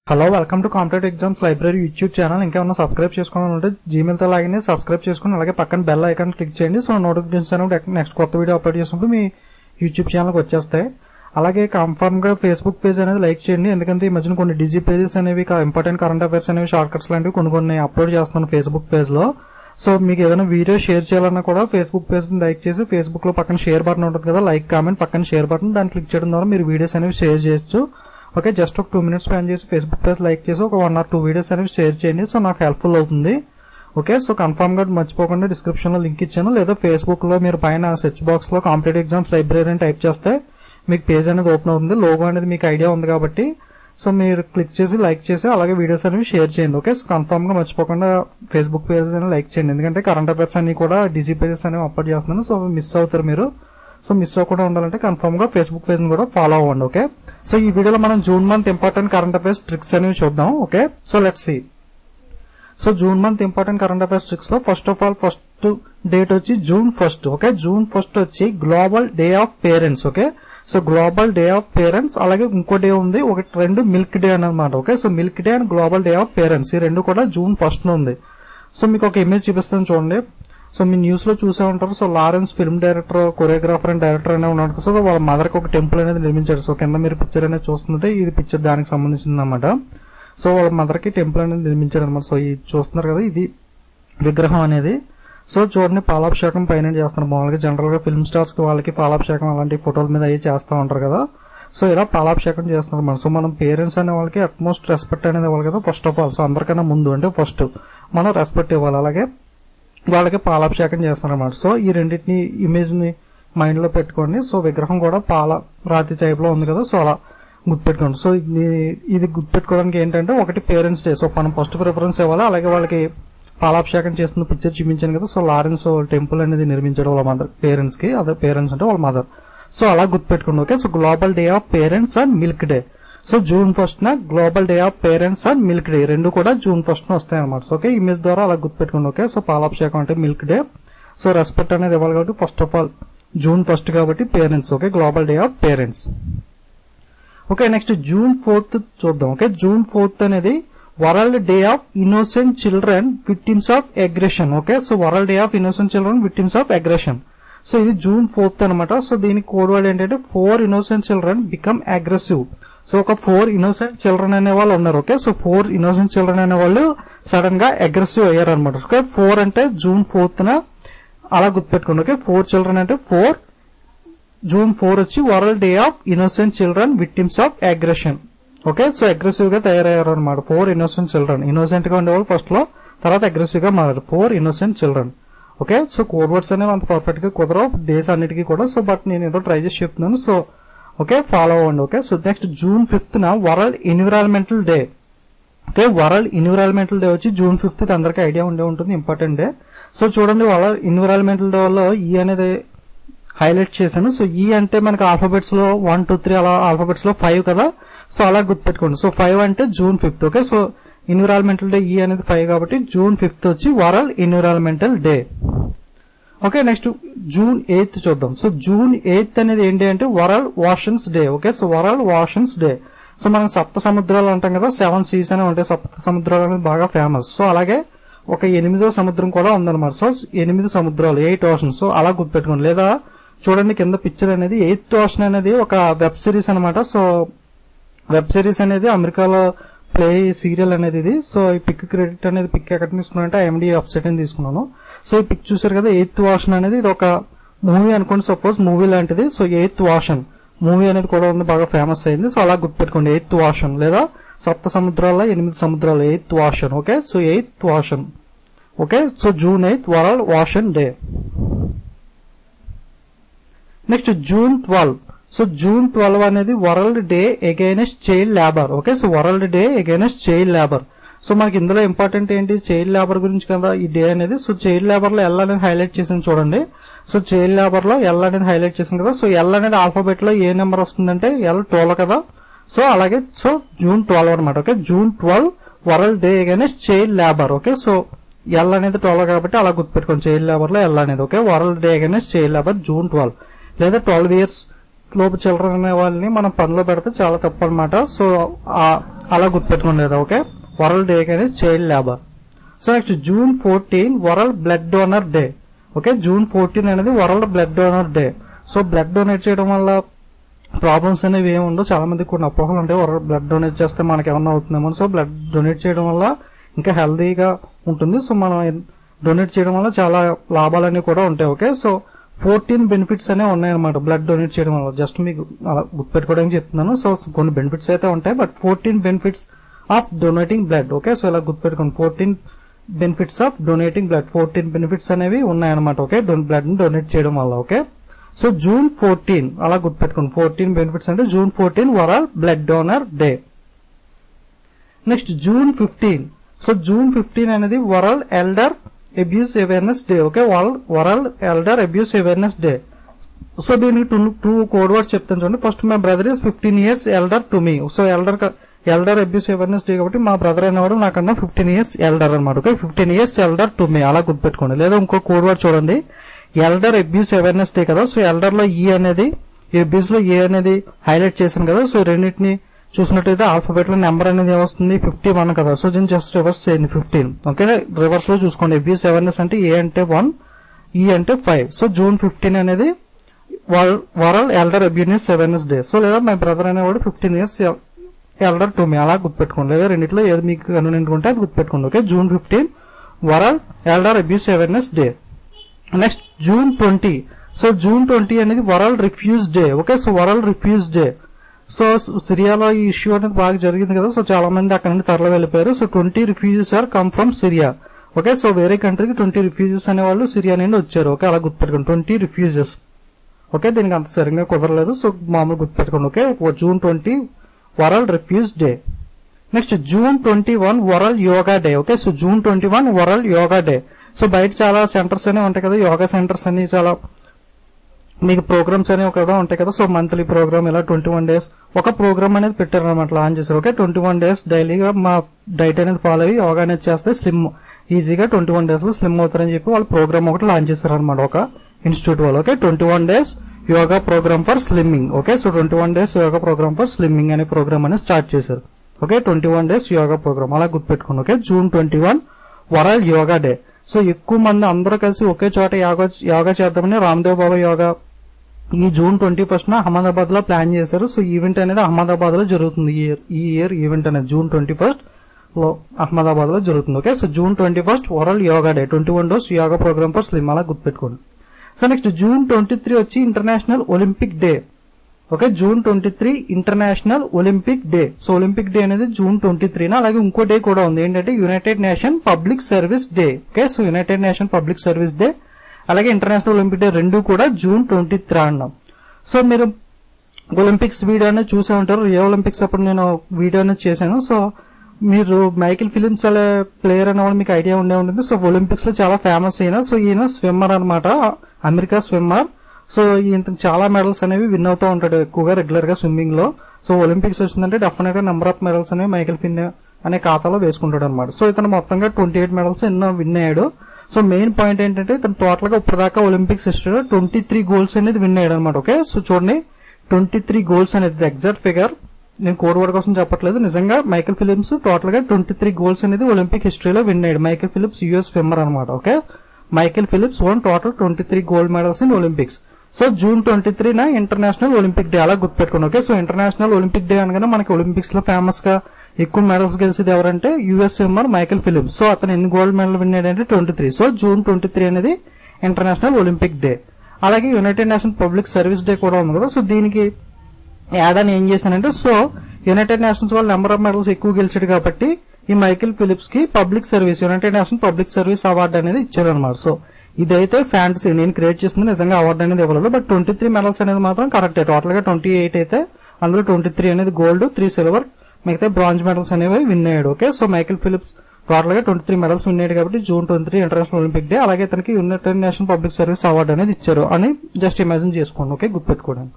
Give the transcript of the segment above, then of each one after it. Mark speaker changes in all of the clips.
Speaker 1: hello welcome to competitive exams library YouTube channel ఇంకేమన్నా subscribe చేసుకోవాలని ఉంటే జీమెయిల్ తో లాగిన్ సబ్స్క్రైబ్ చేసుకుని అలాగే పక్కన బెల్ ఐకాన్ క్లిక్ చేయండి సో నోటిఫికేషన్స్ అనేవి నెక్స్ట్ కొత్త వీడియో అప్లోడ్ చేసినప్పుడు మీ యూట్యూబ్ ఛానల్కి వచ్చేస్తాయి అలాగే కన్ఫర్మ్ గా ఫేస్బుక్ పేజ్ అనేది లైక్ చేయండి ఎందుకంటే ఈ మధ్యన కొన్ని డిజీ పేజెస్ అనేవి ఇంపార్టెంట్ కరెంట్ అఫైర్స్ అనేవి షార్ట్ కట్స్ లాంటివి కొన్ని కొన్ని అప్లోడ్ చేస్తున్నాను ఫేస్బుక్ పేజ్ లో సో మీకు ఏదైనా వీడియో షేర్ చేయాలన్నా కూడా ఫేస్బుక్ పేజ్ ని లైక్ చేసి ఫేస్బుక్ లో పక్కన షేర్ బటన్ ఉంటుంది కదా లైక్ కామెంట్ పక్కన షేర్ బటన్ దాన్ని క్లిక్ చేయడం ద్వారా మీరు వీడియోస్ అనేవి షేర్ చేయొచ్చు ఓకే జస్ట్ ఒక టూ మినిట్స్ స్పెండ్ చేసి ఫేస్బుక్ పేజ్ లైక్ చేసి ఒక వన్ ఆర్ టూ వీడియోస్ అనేవి షేర్ చేయండి సో నాకు హెల్ప్ఫుల్ అవుతుంది ఓకే సో కన్ఫర్మ్ గా మర్చిపోకుండా డిస్క్రిప్షన్ లో లింక్ ఇచ్చాను లేదా ఫేస్బుక్ లో మీరు పైన సెర్చ్ బాక్స్ లో కాంపిటేటివ్ ఎగ్జామ్స్ లైబ్రరీ అని టైప్ చేస్తే మీకు పేజ్ అనేది ఓపెన్ అవుతుంది లోగో అనేది మీకు ఐడియా ఉంది కాబట్టి సో మీరు క్లిక్ చేసి లైక్ చేసి అలాగే వీడియోస్ అనేవి షేర్ చేయండి ఓకే సో కన్ఫర్మ్ గా మర్చిపోకుండా ఫేస్బుక్ పేజ్ అనేది లైక్ చేయండి ఎందుకంటే కరెంట్ అఫైర్స్ అన్ని కూడా డిజీ పేజెస్ అనేవి అప్లోడ్ చేస్తున్నాను సో మిస్ అవుతారు మీరు సో మిస్ అవ్వకుండా ఉండాలంటే కన్ఫర్మ్ గా ఫేస్బుక్ పేజ్ ని కూడా ఫాలో అవ్వండి ఓకే సో ఈ వీడియోలో మనం June month important current affairs tricks అనేవి చూద్దాం okay so let's see so June month important current affairs tricks లో first of all first date వచ్చి June first okay June first వచ్చి global day of parents okay so global day of parents అలాగే ఇంకో day ఉంది ఒకటి రెండు milk day అనమాట okay so milk day and global day of parents ఈ రెండు కూడా జూన్ ఫస్ట్ ఉంది సో మీకు ఒక ఇమేజ్ చూపిస్తాను చూడండి సో మీ న్యూస్ లో చూసే ఉంటారు so Lawrence film director choreographer and director అనే ఉన్నాడు సో వాళ్ళ మదర్ కి ఒక టెంపుల్ అనేది నిర్మించారు సో కింద మీరు పిక్చర్ అనేది చూస్తుంటే ఇది పిక్చర్ దానికి సంబంధించింది అనమాట సో వాళ్ళ మదర్ కి టెంపుల్ అనేది నిర్మించారు అనమాట సో ఇది చూస్తున్నారు కదా ఇది విగ్రహం అనేది సో చూడండి పాలాభిషేకం పైన చేస్తున్నారు మామూలుగా జనరల్ గా ఫిల్మ్ స్టార్స్ కి వాళ్ళకి పాలాభిషేకం అలాంటి ఫోటోల మీద అవి చేస్తూ ఉంటారు కదా సో ఇలా పాలాభిషేకం చేస్తున్నారు మనం సో మనం పేరెంట్స్ అనే వాళ్ళకి అట్మోస్ట్ రెస్పెక్ట్ అనేది ఇవ్వాలి కదా ఫస్ట్ ఆఫ్ ఆల్ సో అందరికన్నా ముందు అంటే ఫస్ట్ మనం రెస్పెక్ట్ ఇవ్వాలి అలాగే వాళ్ళకి పాలాభిషేకం చేస్తున్నారు అన్నమాట సో ఈ రెండింటిని ఇమేజ్ ని మైండ్ లో పెట్టుకోండి సో విగ్రహం కూడా పాల రాతి టైప్ లో ఉంది కదా సో అలా గుర్తుపెట్టుకోండి సో ఇది ఇది గుర్తుపెట్టుకోవడానికి ఏంటంటే ఒకటి పేరెంట్స్ డే సో మనం ఫస్ట్ ప్రిఫరెన్స్ ఇవ్వాలి అలాగే వాళ్ళకి పాలాభిషేకం చేస్తున్న పిక్చర్ చూపించాను కదా సో లారెన్స్ టెంపుల్ అనేది నిర్మించడం వాళ్ళ మదర్ పేరెంట్స్ కి అదే పేరెంట్స్ అంటే వాళ్ళ మదర్ సో అలా గుర్తుపెట్టుకోండి okay so global day of parents and milk day so June first న global day of parents and milk day రెండు కూడా జూన్ ఫస్ట్ న వస్తాయి అనమాట సో ఓకే ఇమేజ్ ద్వారా అలా గుర్తుపెట్టుకోండి ఓకే సో పాలాభిషేకం అంటే మిల్క్ డే సో రెస్పెక్ట్ అనేది ఇవ్వాలి కాబట్టి first of all June first కాబట్టి parents okay global day of parents okay next June fourth చూద్దాం ఓకే జూన్ ఫోర్త్ అనేది world day of innocent children victims of aggression okay so world day of innocent children victims of aggression so ఇది June fourth అనమాట so దీని code word ఏంటంటే four innocent children become aggressive so ఒక four innocent children అనే వాళ్ళు ఉన్నారు okay so four innocent children అనే వాళ్ళు సడన్ గా అగ్రెసివ్ అయ్యారు అనమాట ఓకే ఫోర్ అంటే జూన్ ఫోర్త్ న అలా గుర్తుపెట్టుకోండి ఓకే ఫోర్ చిల్డ్రన్ అంటే ఫోర్ జూన్ ఫోర్ వచ్చి world day of innocent children victims of aggression okay so aggressive గా తయారయ్యారు అనమాట ఫోర్ ఇన్నోసెంట్ చిల్డ్రన్ ఇన్నోసెంట్ గా ఉండేవాళ్ళు ఫస్ట్ లో తర్వాత అగ్రెసివ్ గా మారారు four innocent children okay so code words అనేవి అంత పర్ఫెక్ట్ గా కుదరవు డేస్ అన్నిటికీ కూడా సో బట్ నేను ఏదో ట్రై చేసి చెప్తున్నాను సో ఓకే ఫాలో అవ్వండి okay so next June fifth న world environmental day okay world environmental day వచ్చి జూన్ ఫిఫ్త్ అందరికీ ఐడియా ఉండే ఉంటుంది ఇంపార్టెంట్ డే సో చూడండి వరల్డ్ ఎన్విరాన్మెంటల్ డే లో ఈ అనేది హైలైట్ చేశాను సో ఈ అంటే మనకి ఆల్ఫాబెట్స్ లో వన్ టూ త్రీ అలా ఆల్ఫాబెట్స్ లో ఫైవ్ కదా సో అలా గుర్తుపెట్టుకోండి సో ఫైవ్ అంటే June fifth okay so environmental day E అనేది ఫైవ్ కాబట్టి జూన్ ఫిఫ్త్ వచ్చి world environmental day okay next June eighth చూద్దాం సో జూన్ ఎయిత్ అనేది ఏంటి అంటే world oceans day okay so world oceans day so మనం సప్త సముద్రాలు అంటాం కదా సెవెన్ సీస్ అని ఉంటాయి సప్త సముద్రాలు అనేది బాగా ఫేమస్ సో అలాగే ఒక ఎనిమిదో సముద్రం కూడా ఉందన్నమాట సో ఎనిమిది సముద్రాలు ఎయిట్ ఓషన్ సో అలా గుర్తుపెట్టుకోండి లేదా చూడండి కింద పిక్చర్ అనేది ఎయిత్ ఓషన్ అనేది ఒక వెబ్ సిరీస్ అనమాట సో వెబ్ సిరీస్ అనేది అమెరికాలో ప్లే సీరియల్ అనేది ఇది సో ఈ పిక్ క్రెడిట్ అనేది పిక్ ఎక్కడ తీసుకున్నానంటే ఐఎండి వెబ్సైట్ అని తీసుకున్నాను సో ఈ పిక్ చూసారు కదా ఎయిత్ వాషన్ అనేది ఇది ఒక మూవీ అనుకోండి సపోజ్ మూవీ లాంటిది సో ఎయిత్ వాషన్ మూవీ అనేది కూడా ఉంది బాగా ఫేమస్ అయింది సో అలా గుర్తుపెట్టుకోండి ఎయిత్ వాషన్ లేదా సప్త సముద్రాల ఎనిమిది సముద్రాలు eighth ocean okay so eighth ocean okay so June eighth world ocean day next June twelve so June twelve అనేది world day against child labour okay so world day against child labour so మనకి ఇందులో important ఏంటి child labour గురించి కదా ఈ day అనేది so child labour లో L అనేది హైలైట్ చేసింది చూడండి సో చైల్డ్ లేబర్ లో ఎల్ అనేది హైలైట్ చేసింది కదా సో ఎల్ అనేది ఆల్ఫాబెట్ లో ఏ నెంబర్ వస్తుందంటే ఎల్ ట్వెల్వ్ కదా సో అలాగే సో జూన్ ట్వెల్వ్ అనమాట okay June twelve world day against child labour okay so L అనేది ట్వెల్వ్ కాబట్టి అలా గుర్తుపెట్టుకోండి చైల్డ్ లేబర్ లో ఎల్ అనేది okay world day against child labour June twelve లేదా ట్వెల్వ్ ఇయర్స్ లోపు చిల్డ్రన్ అనే వాళ్ళని మనం పనిలో పెడితే చాలా తప్పు అనమాట సో ఆ అలా గుర్తుపెట్టుకోండి లేదా ఓకే వరల్డ్ డే అనేది child labour so next June fourteen world blood donor day okay June fourteen అనేది world blood donor day so blood donate చేయడం వల్ల ప్రాబ్లమ్స్ అనేవి ఏమి ఉండవు చాలా మందికి కొన్ని అపోహలు ఉంటాయి వరల్డ్ బ్లడ్ డొనేట్ చేస్తే మనకి ఏమన్నా అవుతుందేమో సో బ్లడ్ డొనేట్ చేయడం వల్ల ఇంకా హెల్దీగా ఉంటుంది సో మనం డొనేట్ చేయడం వల్ల చాలా లాభాలన్నీ కూడా ఉంటాయి ఓకే సో ఫోర్టీన్ బెనిఫిట్స్ అనేవి ఉన్నాయన్నమాట బ్లడ్ డొనేట్ చేయడం వల్ల జస్ట్ మీకు అలా గుర్తుపెట్టుకోవడానికి చెప్తున్నాను సో కొన్ని బెనిఫిట్స్ అయితే ఉంటాయి but fourteen benefits of donating blood okay so ఇలా గుర్తుపెట్టుకోండి fourteen benefits of donating blood fourteen benefits అనేవి ఉన్నాయన్నమాట ఓకే బ్లడ్ ని డొనేట్ చేయడం వల్ల ఓకే సో జూన్ ఫోర్టీన్ అలా గుర్తుపెట్టుకోండి ఫోర్టీన్ బెనిఫిట్స్ అంటే June fourteen world blood donor day next June fifteen so June fifteen అనేది world elder abuse awareness day okay world elder abuse awareness day so దీనికి two two code words చెప్తాను చూడండి first my brother is fifteen years elder to me so elder elder abuse awareness day కాబట్టి మా brother అనేవాడు నాకన్నా fifteen years elder అనమాట okay fifteen years elder to me అలా గుర్తుపెట్టుకోండి లేదా ఇంకో కోడ్ వర్డ్ చూడండి ఎల్డర్ అబ్యూస్ అవేర్నెస్ డే కదా సో ఎల్డర్ లో ఈ అనేది అబ్యూస్ లో ఏ అనేది హైలైట్ చేశాను కదా సో రెండింటిని చూసినట్టయితే ఆల్ఫాబెట్ లో నెంబర్ అనేది ఏమొస్తుంది ఫిఫ్టీ వన్ కదా సో దీన్ని జస్ట్ రివర్స్ చేయండి ఫిఫ్టీన్ ఓకే రివర్స్ లో చూసుకోండి అబ్యూస్ అవేర్నెస్ అంటే ఏ అంటే వన్ ఈ అంటే ఫైవ్ సో జూన్ ఫిఫ్టీన్ అనేది world elder abuse awareness day so లేదా మై బ్రదర్ అనేవాడు fifteen years elder to me అలా గుర్తుపెట్టుకోండి లేదా రెండిట్లో ఏది మీకు కన్వీనియంట్ ఉంటే అది గుర్తుపెట్టుకోండి okay June fifteen world elder abuse awareness day next June twenty so June twenty అనేది world refugee day okay so world refugee day so సిరియాలో ఈ ఇష్యూ అనేది బాగా జరిగింది కదా సో చాలా మంది అక్కడ నుండి తరలి వెళ్ళిపోయారు so twenty refugees are come from Syria okay so వేరే కంట్రీకి ట్వంటీ రిఫ్యూజెస్ అనే వాళ్ళు సిరియా నుండి వచ్చారు ఓకే అలా గుర్తుపెట్టుకోండి ట్వంటీ రిఫ్యూజెస్ ఓకే దీనికి అంత సరిగ్గా కుదరలేదు సో మామూలు గుర్తుపెట్టుకోండి okay June twenty world refugee day next June twenty one world yoga day okay so June twenty one world yoga day so బయట చాలా సెంటర్స్ అనేవి ఉంటాయి కదా యోగా సెంటర్స్ అని చాలా మీకు ప్రోగ్రామ్స్ అనేవి కూడా ఉంటాయి కదా సో మంత్లీ ప్రోగ్రామ్ ఇలా ట్వంటీ వన్ డేస్ ఒక ప్రోగ్రామ్ అనేది పెట్టారు అనమాట లాంచ్ చేశారు ఓకే ట్వంటీ వన్ డేస్ డైలీగా మా డైట్ అనేది ఫాలో అయ్యి యోగా అనేది చేస్తే స్లిమ్ ఈజీగా ట్వంటీ వన్ డేస్ లో స్లిమ్ అవుతారని చెప్పి వాళ్ళు ప్రోగ్రామ్ ఒకటి లాంచ్ చేశారు అనమాట ఒక ఇన్స్టిట్యూట్ వాళ్ళు okay twenty one days yoga programme for slimming okay so twenty one days yoga programme for slimming అనే ప్రోగ్రామ్ అనేది స్టార్ట్ చేశారు okay twenty one days yoga programme అలా గుర్తుపెట్టుకోండి okay June twenty one world yoga day so ఎక్కువ మంది అందరూ కలిసి ఒకే చోట యోగా యోగా చేద్దామని రామ్దేవ్ బాబా యోగా ఈ జూన్ ట్వంటీ ఫస్ట్ అహ్మదాబాద్ లో ప్లాన్ చేశారు సో ఈవెంట్ అనేది అహ్మదాబాద్ లో జరుగుతుంది ఈ ఇయర్ ఈ ఇయర్ ఈవెంట్ అనేది జూన్ ట్వంటీ ఫస్ట్ లో అహ్మదాబాద్ లో జరుగుతుంది okay so June twenty first world yoga day twenty one days yoga programme for slim అలా గుర్తుపెట్టుకోండి so next June twenty three వచ్చి international Olympic day okay June twenty three international Olympic day so Olympic day అనేది June twenty త్రీన అలాగే ఇంకో డే కూడా ఉంది ఏంటంటే United Nation public service day okay so United Nation public service day అలాగే ఇంటర్నేషనల్ ఒలింపిక్ డే రెండు కూడా జూన్ ట్వంటీ త్రీ అన్నాం సో మీరు ఒలింపిక్స్ వీడియో అనేది చూసే ఉంటారు రియో ఒలింపిక్స్ అప్పుడు నేను వీడియో అనేది చేశాను సో మీరు మైకిల్ ఫిలిమ్స్ అనే ప్లేయర్ అనే వాళ్ళు మీకు ఐడియా ఉండే ఉంటుంది సో ఒలింపిక్స్ లో చాలా ఫేమస్ అయిన సో ఈయన స్విమ్మర్ అన్నమాట అమెరికా స్విమ్మర్ సో ఈయన చాలా మెడల్స్ అనేవి విన్ అవుతూ ఉంటాడు ఎక్కువగా రెగ్యులర్ గా స్విమ్మింగ్ లో సో ఒలింపిక్స్ వచ్చిందంటే డెఫినెట్ గా నెంబర్ ఆఫ్ మెడల్స్ అనేవి మైకిల్ ఫిన్ అనే ఖాతాలో వేసుకుంటాడు అనమాట సో ఇతను మొత్తంగా ట్వంటీ ఎయిట్ మెడల్స్ ఎన్నో విన్ అయ్యాడు సో మెయిన్ పాయింట్ ఏంటంటే ఇతను టోటల్ గా ఇప్పటిదాకా ఒలింపిక్స్ హిస్టరీలో ట్వంటీ త్రీ గోల్స్ అనేది విన్ అయ్యాడు అనమాట ఓకే సో చూడండి ట్వంటీ త్రీ గోల్స్ అనేది ఎగ్జాక్ట్ ఫిగర్ నేను కోడ్ వర్డ్ కోసం చెప్పట్లేదు నిజంగా మైకిల్ ఫిలిప్స్ టోటల్ గా ట్వంటీ త్రీ గోల్స్ అనేది ఒలింపిక్ హిస్టరీలో విన్ అయ్యాడు మైకిల్ ఫిలిప్స్ యుఎస్ స్విమ్మర్ అనమాట okay Michael Phillips won total twenty three gold medals in Olympics so June twenty three నా ఇంటర్నేషనల్ ఒలింపిక్ డే అలా గుర్తుపెట్టుకోండి okay so international Olympic day అనగానే మనకి Olympics లో ఫేమస్ గా ఎక్కువ మెడల్స్ గెలిచేది ఎవరంటే US swimmer Michael Phillips so అతను ఎన్ని గోల్డ్ మెడల్ విన్ అయ్యాడంటే twenty three so June twenty three అనేది ఇంటర్నేషనల్ ఒలింపిక్ డే అలాగే United Nation public service day కూడా ఉంది కదా సో దీనికి యాడ్ అని ఏం చేశానంటే సో యునైటెడ్ నేషన్స్ వాళ్ళు నెంబర్ ఆఫ్ మెడల్స్ ఎక్కువ గెలిచాడు కాబట్టి ఈ మైకిల్ ఫిలిప్స్ కి public service United Nation public service award అనేది ఇచ్చారు అనమాట సో ఇదైతే ఫ్యాంటసీ నేను క్రియేట్ చేసింది నిజంగా అవార్డు అనేది ఇవ్వలేదు బట్ ట్వంటీ త్రీ మెడల్స్ అనేది మాత్రం కరెక్టే టోటల్ గా ట్వంటీ ఎయిట్ అయితే అందులో ట్వంటీ త్రీ అనేది గోల్డ్ త్రీ సిల్వర్ మిగతా బ్రాంజ్ మెడల్స్ అనేవి విన్ అయ్యాడు okay so Michael Phillips total గా ట్వంటీ త్రీ మెడల్స్ విన్ అయ్యాడు కాబట్టి June twenty three international Olympic day అలాగే తనకి United Nation public service award అనేది ఇచ్చారు అని జస్ట్ ఇమాజిన్ చేసుకోండి ఓకే గుర్తుపెట్టుకోవడానికి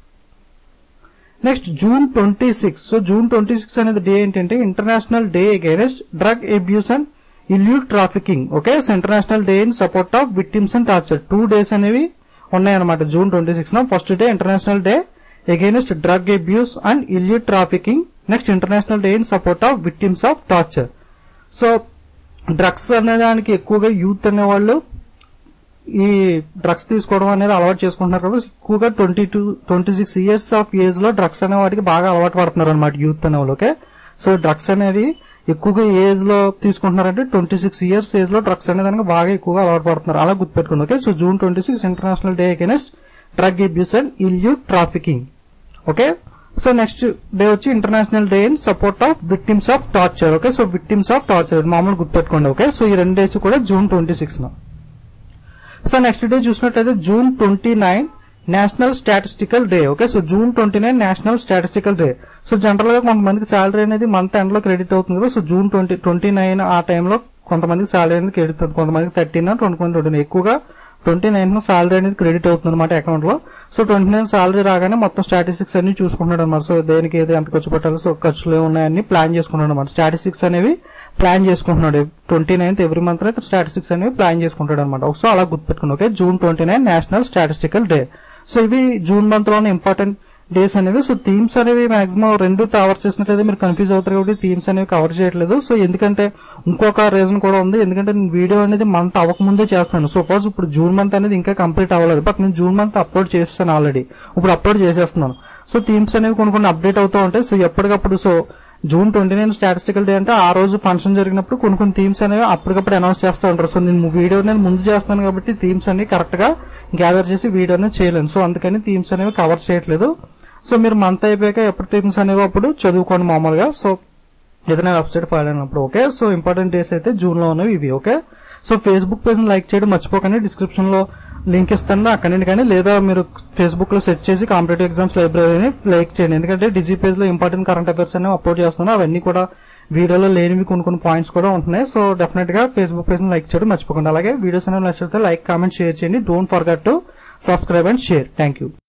Speaker 1: next June twenty six so June twenty six అనేది డే ఏంటంటే international day against drug abuse and illicit trafficking okay so international day in support of victims and torture two days అనేవి ఉన్నాయన్నమాట June twenty six first day international day against drug abuse and illicit trafficking next international day in support of victims of torture so drugs అనే దానికి ఎక్కువగా youth అనేవాళ్ళు ఈ drugs తీసుకోవడం అనేది అలవాటు చేసుకుంటున్నారు కాబట్టి ఎక్కువగా twenty to twenty six years of age లో డ్రగ్స్ అనే వాటికి బాగా అలవాటు పడుతున్నారు అనమాట యూత్ అనే వాళ్ళు ఓకే సో డ్రగ్స్ అనేది ఎక్కువగా ఏజ్ లో తీసుకుంటున్నారంటే ట్వంటీ సిక్స్ ఇయర్స్ ఏజ్ లో డ్రగ్స్ అనే దానికి బాగా ఎక్కువగా అలవాటు పడుతున్నారు అలా గుర్తుపెట్టుకోండి okay so June twenty six international day against drug abuse and ఇల్యూ trafficking okay so next day వచ్చి international day in support of victims of torture okay so victims of torture మామూలు గుర్తుపెట్టుకోండి ఓకే సో ఈ రెండు days కూడా June twenty six so next day చూసినట్లయితే June twenty nine national statistical day okay so June twenty nine national statistical day so general గా కొంతమందికి salary అనేది month end లో క్రెడిట్ అవుతుంది కదా so June twenty twenty nine ఆ టైంలో కొంతమందికి శాలరీ అనేది క్రెడిట్ అవుతుంది కొంతమందికి థర్టీన్ కొంతమంది ట్వంటీ ఎక్కువగా ట్వంటీ నైన్ శాలరీ అనేది క్రెడిట్ అవుతుంది అనమాట అకౌంట్ లో సో ట్వంటీ నైన్ శాలరీ రాగానే మొత్తం స్టాటిస్టిక్స్ అన్ని చూసుకుంటున్నాడు అనమాట సో దేనికి ఏది ఎంత ఖర్చు పెట్టాలి సో ఖర్చులు ఏమున్నాయని ప్లాన్ చేసుకుంటున్నాడు అనమాట స్టాటిస్టిక్స్ అనేవి ప్లాన్ చేసుకుంటున్నాడు ట్వంటీ నైన్త్ ఎవ్రీ మంత్ అయితే స్టాటిస్టిక్స్ అనేవి ప్లాన్ చేసుకుంటాడు అనమాట సో అలా గుర్తుపెట్టుకుని okay June twenty nine national statistical day so ఇవి జూన్ మంత్ లోనే ఇంపార్టెంట్ డేస్ అనేవి సో థీమ్స్ అనేవి మాక్సిమం రెండు కవర్ చేసినట్లయితే మీరు కన్ఫ్యూజ్ అవుతారు కాబట్టి థీమ్స్ అనేవి కవర్ చేయట్లేదు సో ఎందుకంటే ఇంకొక రీజన్ కూడా ఉంది ఎందుకంటే నేను వీడియో అనేది మంత్ అవ్వకముందే చేస్తున్నాను సపోజ్ ఇప్పుడు జూన్ మంత్ అనేది ఇంకా కంప్లీట్ అవ్వలేదు బట్ నేను జూన్ మంత్ అప్లోడ్ చేస్తాను ఆల్రెడీ ఇప్పుడు అప్లోడ్ చేసేస్తున్నాను సో థీమ్స్ అనేవి కొన్ని కొన్ని అప్డేట్ అవుతూ ఉంటాయి సో ఎప్పటికప్పుడు so June twenty nine statistical day అంటే ఆ రోజు ఫంక్షన్ జరిగినప్పుడు కొన్ని కొన్ని థీమ్స్ అనేవి అప్పటికప్పుడు అనౌన్స్ చేస్తూ ఉంటారు సో నేను వీడియో అనేది ముందు చేస్తాను కాబట్టి థీమ్స్ అన్ని కరెక్ట్ గా గ్యాదర్ చేసి వీడియో అనేది చేయలేను సో అందుకని థీమ్స్ అనేవి కవర్ చేయట్లేదు సో మీరు మంత్ అయిపోయాక ఎప్పుడు థీమ్స్ అనేవి అప్పుడు చదువుకోండి మామూలుగా సో ఏదైనా వెబ్సైట్ పాడినప్పుడు ఓకే సో ఇంపార్టెంట్ డేస్ అయితే జూన్ లో ఉన్నవి ఇవి okay so Facebook page like చేయడం మర్చిపోకండి డిస్క్రిప్షన్ లో లింక్ ఇస్తాను అక్కడి నుండి కానీ లేదా మీరు ఫేస్బుక్ లో సెర్చ్ చేసి కాంపిటేటివ్ ఎగ్జామ్స్ లైబ్రరీని లైక్ చేయండి ఎందుకంటే డిజీ పేజ్ లో ఇంపార్టెంట్ కరెంట్ అఫైర్స్ అనేవి అప్లోడ్ చేస్తున్నాను అవన్నీ కూడా వీడియోలో లేనివి కొన్ని కొన్ని పాయింట్స్ కూడా ఉంటున్నాయి సో డెఫినెట్ గా ఫేస్బుక్ పేజ్ లైక్ చేయడం మర్చిపోకండి అలాగే వీడియోస్ అనేవి నచ్చితే లైక్ కామెంట్ షేర్ చేయండి don't forget to subscribe and share thank you